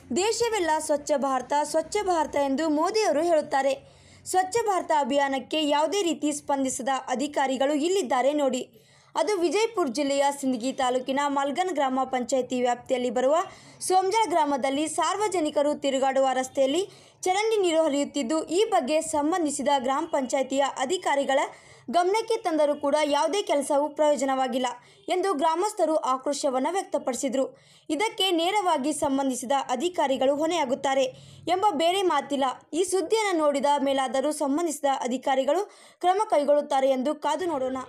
ದೇಶವೆಲ್ಲ ಸ್ವಚ್ಛ ಭಾರತ ಸ್ವಚ್ಛ ಭಾರತ ಎಂದು ಮೋದಿಯವರು ಹೇಳುತ್ತಾರೆ ಸ್ವಚ್ಛ ಭಾರತ ಅಭಿಯಾನಕ್ಕೆ ಯಾವುದೇ ರೀತಿ ಸ್ಪಂದಿಸದ ಅಧಿಕಾರಿಗಳು ಇಲ್ಲಿದ್ದಾರೆ ನೋಡಿ ಅದು ವಿಜಯಪುರ ಜಿಲ್ಲೆಯ ಸಿಂದಗಿ ತಾಲೂಕಿನ ಮಲ್ಗನ್ ಗ್ರಾಮ ಪಂಚಾಯಿತಿ ವ್ಯಾಪ್ತಿಯಲ್ಲಿ ಬರುವ ಸೋಮಜಾಳ ಗ್ರಾಮದಲ್ಲಿ ಸಾರ್ವಜನಿಕರು ತಿರುಗಾಡುವ ರಸ್ತೆಯಲ್ಲಿ ಚರಂಡಿ ನೀರು ಹರಿಯುತ್ತಿದ್ದು ಈ ಬಗ್ಗೆ ಸಂಬಂಧಿಸಿದ ಗ್ರಾಮ ಪಂಚಾಯಿತಿಯ ಅಧಿಕಾರಿಗಳ ಗಮನಕ್ಕೆ ತಂದರೂ ಕೂಡ ಯಾವುದೇ ಕೆಲಸವೂ ಪ್ರಯೋಜನವಾಗಿಲ್ಲ ಎಂದು ಗ್ರಾಮಸ್ಥರು ಆಕ್ರೋಶವನ್ನು ವ್ಯಕ್ತಪಡಿಸಿದರು ಇದಕ್ಕೆ ನೇರವಾಗಿ ಸಂಬಂಧಿಸಿದ ಅಧಿಕಾರಿಗಳು ಹೊಣೆಯಾಗುತ್ತಾರೆ ಎಂಬ ಬೇರೆ ಮಾತಿಲ್ಲ ಈ ಸುದ್ದಿಯನ್ನು ನೋಡಿದ ಮೇಲಾದರೂ ಸಂಬಂಧಿಸಿದ ಅಧಿಕಾರಿಗಳು ಕ್ರಮ ಕೈಗೊಳ್ಳುತ್ತಾರೆ ಎಂದು ಕಾದು ನೋಡೋಣ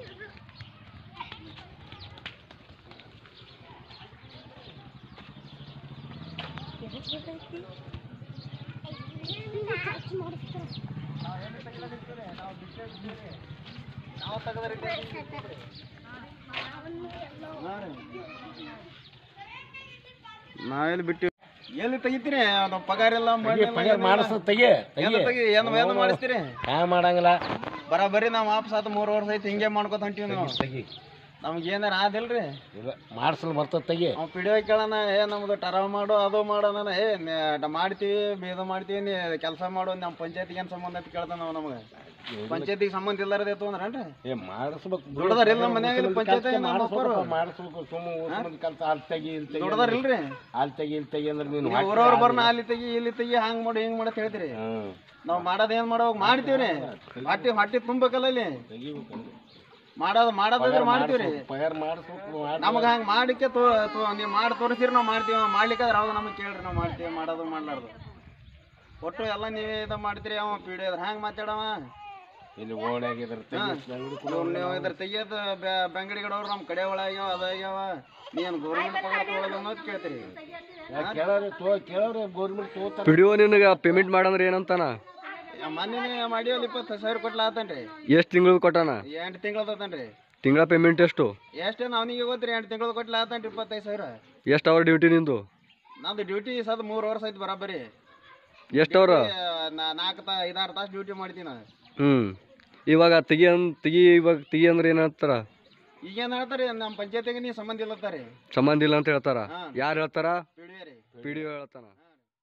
ನಾವೆಲ್ಲಿ ಬಿಟ್ಟು ಎಲ್ಲಿ ತೆಗಿತೀರಿ ಅದು ಪಗಾರ ಎಲ್ಲ ತೆಗಿ, ಪಗಾರ ಮಾಡಿಸ ತೆಗಿ ಏನು ತೆಗಿ ಏನು ಏನು ಮಾಡಿಸ್ತೀರಿ ಹ್ಯಾ ಮಾಡಂಗಿಲ್ಲ ಬರಾಬರಿ ನಾವು ವಾಪಸ್ ಆತ ಮೂರು ವರ್ಷ ಐತಿ ಹಿಂಗೆ ಮಾಡ್ಕೊತ ಹೊಂಟೀವಿ ನಾವು ತೆಗಿ ನಮ್ಗೆ ಏನಾರ ಆದಿಲ್ರಿ ಇಲ್ಲ ಮಾಡಿಸಲ್ ಬರ್ತದ ತೆಗಿ ನಾವು ಪಿಡಿಯೋ ಕೇಳೋಣ ಏ ನಮ್ದು ಟರಾವ್ ಮಾಡು ಅದು ಮಾಡು ಅನ್ನೋಣ ಏ ನೆ- ಡ- ಮಾಡ್ತೀವಿ ಬೇದ ಮಾಡ್ತೀವಿ ನೀ ಕೆಲಸ ಮಾಡು ನಮ್ಮ ಪಂಚಾಯತಿಗೆ ಏನು ಸಂಬಂಧ ಐತಿ ಕೇಳ್ತಾನ ನಾವು ನಮ್ಗೆ ಪಂಚಾಯತಿಗೆ ಸಂಬಂಧ ಇಲ್ಲಾರದೆ ತೊಂದ್ರೇನ್ರಿ ಏ ಮಾಡಿಸ್ಬೇಕು ದುಡ್ದಾರ ಇಲ್ಲ ನಮ್ಮ ಮನ್ಯಾಗ ಇಲ್ಲಿ ಪಂಚಾಯ್ತಿ ನಮ್ಮ ಅಪ್ಪರು. ಮಾಡಿಸ್ಬೇಕು ಸುಮ್ಮ ಕೆಲಸ ಅಲ್ಲಿ ತೆಗಿ ಇಲ್ಲಿ ತೆಗಿ ದೊಡ್ಡದಾರ ಇಲ್ರಿ ಅಲ್ಲಿ ತೆಗಿ ಇಲ್ಲಿ ತೆಗಿ ಅಂದ್ರೆ ನೀನು ನೀವು ಊರವ್ರು ಬರ್ನ ಅಲ್ಲಿ ತೆಗಿ ಇಲ್ಲಿ ತೆಗಿ ಹಂಗ್ ಮಾಡು ಹಿಂಗ್ ಮಾಡತ್ ಹೇಳ್ತೀರಿ ಹ್ಮ್ ನಾವು ಮಾಡೋದು ಏನ್ ಮಾಡೋ ಮಾಡ್ತೀವ್ರಿ ಹೊಟ್ಟಿ ಹೊಟ್ಟಿ ತುಂಬಬೇಕಲ್ಲ ಇಲ್ಲಿ ತೆಗಿಬೇಕು ಮಾಡೋದು ಮಾಡೋದಾದ್ರೆ ಮಾಡ್ತೀವ್ರಿ ಪಗಾರ ಮಾಡಿಸ್ಬೇಕು ಮಾಡಿ ನಮಗೆ ಹಂಗೆ ಮಾಡಿಕೆ ತೋ ತೋ ನೀವು ಮಾಡಿ ತೋರಿಸಿರಿ ನಾವು ಮಾಡ್ತೀವಿ ಮಾಡ್ಲಿಕ್ಕಾದ್ರೆ ಅವಾಗ ನಮಗೆ ಕೇಳ್ರಿ ನಾವು ಮಾಡ್ತೀವಿ ಮಾಡೋದು ಮಾಡ್ಲಾರ್ದು ಒಟ್ಟು ಎಲ್ಲ ನೀವೇ ಇದು ಮಾಡ್ತೀರಿ ಅವ ಪೀಡಿ ಅದ್ರ ಹಂಗೆ ಮಾತಾಡವ ಇಲ್ಲಿ ಓಣ್ಯಾಗಿದ್ರ ತೆಗಿ ಅಂಗಡಿ ನೀವು ನೀವು ಇದ್ರ ತೆಗಿಯೋದು ಬೆಂಗಡಿಗಡವ್ರು ನಮ್ಮ ಕಡೆ ಒಳಗ್ಯಾವ ಅದಾಗ್ಯಾವ ನೀನು ಗೌರ್ಮೆಂಟ್ ಪಗಾರ ತೊಗೊಳಲ್ಲ ಅನ್ನೋದು ಕೇಳ್ತೀರಿ ಕೇಳೋರಿ ತೋ ಕೇಳೋರಿ ಗೌರ್ಮೆಂಟ್ ತೋತಾರ ಪಿಡಿಒ ನಿನಗೆ ಪೇಮೆಂಟ್ ಮಾಡಂದ್ರೆ ಏನಂತಾನ ಮೊನ್ನೆ ಮಾಡಿವಲ್ಲಿ ಇಪ್ಪತ್ತು ಸಾವಿರ ಕೊಟ್ಲ ಆತನ್ರಿ ಎಷ್ಟು ತಿಂಗಳು ಕೊಟ್ಟಾನ ಎಂಟು ತಿಂಗಳದ ಆತನ್ರಿ ತಿಂಗಳ ಪೇಮೆಂಟ್ ಎಷ್ಟು ಎಷ್ಟೇನು ಅವನಿಗೆ ಗೊತ್ತ್ರಿ ಎಂಟು ತಿಂಗಳು ಕೊಟ್ಲ ಆತನ್ರಿ ಇಪ್ಪತ್ತೈದು ಸಾವಿರ ಎಷ್ಟು ಅವರ್ ಡ್ಯೂಟಿ ನಿಂದು ನಂದು ಡ್ಯೂಟಿ ಸದ್ ಮೂರು ವರ್ಷ ಐತಿ ಬರಾಬರಿ ಎಷ್ಟು ಅವರ ನಾ- ನಾಲ್ಕು ತಾ ಐದಾರು ತಾಸು ಡ್ಯೂಟಿ ಮಾಡ್ತೀನಿ ನಾನು ಹ್ಞೂ ಇವಾಗ ತೆಗಿ ಅನ್ ತೆಗಿ ಇವಾಗ ತೆಗಿ ಅಂದ್ರೆ ಏನಂತಾರ ಈಗೇನು ಹೇಳ್ತಾರೆ ನಮ್ಮ ಪಂಚಾಯತಿಗೆ ನೀವು ಸಂಬಂಧ ಇಲ್ಲತ್ತಾರೆ ಸಂಬಂಧ ಇಲ್ಲ ಅಂತ ಹೇಳ್ತಾರ ಹಾ. ಯಾರು ಹೇಳ್ತಾರ ಪಿಡಿಯರಿ ಪಿ ಡಿ ಹೇಳ್ತಾನ